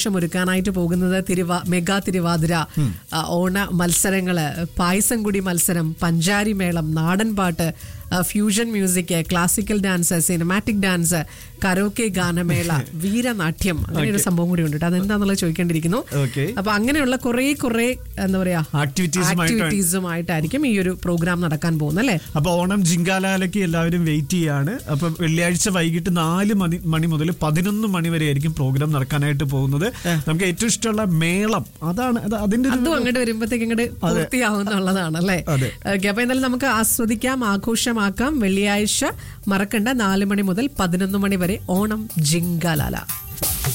ഒരുക്കാനായിട്ട് പോകുന്നത് തിരുവാ മെഗാ തിരുവാതിര ആ, ഓണ മത്സരങ്ങള് പായസം കുടി മത്സരം പഞ്ചാരി മേളം നാടൻ പാട്ട് ആ, fusion music classical dance cinematic dance karaoke ഗാനമേള വീരനാട്യം അങ്ങനെ ഒരു സംഭവം കൂടി ഉണ്ട് കേട്ടോ. അതെന്താന്നുള്ളത് ചോദിക്കേണ്ടിയിരിക്കുന്നു Okay. അപ്പൊ അങ്ങനെയുള്ള കുറെ കുറെ എന്താ പറയാ Activities-ഉമായിട്ടാണ്. ആക്ടിവിറ്റീസുമായിട്ടായിരിക്കും ഈ ഒരു പ്രോഗ്രാം നടക്കാൻ പോകുന്നത് അല്ലേ അപ്പൊ ഓണം ജിങ്കാലാലയ്ക്ക് എല്ലാവരും വെയിറ്റ് ചെയ്യാണ് അപ്പൊ വെള്ളിയാഴ്ച വൈകിട്ട് നാല് മണി മണി മുതൽ പതിനൊന്ന് മണി വരെ ആയിരിക്കും പ്രോഗ്രാം നടക്കാനായിട്ട് പോകുന്നത് നമുക്ക് ഏറ്റവും ഇഷ്ടമുള്ള മേളം അതാണ് അത് അതിന്റെ ഒരു അതും അങ്ങോട്ട് വരുമ്പോഴത്തേക്ക് അങ്ങോട്ട് പൂർത്തിയാവുന്നുള്ളതാണ് അല്ലേ അതെ. ഓക്കെ അപ്പൊ എന്തായാലും നമുക്ക് ആസ്വദിക്കാം ആഘോഷമാക്കാം വെള്ളിയാഴ്ച മറക്കണ്ട നാല് മണി മുതൽ പതിനൊന്ന് മണി വരെ ഓണം ജിങ്കാലാല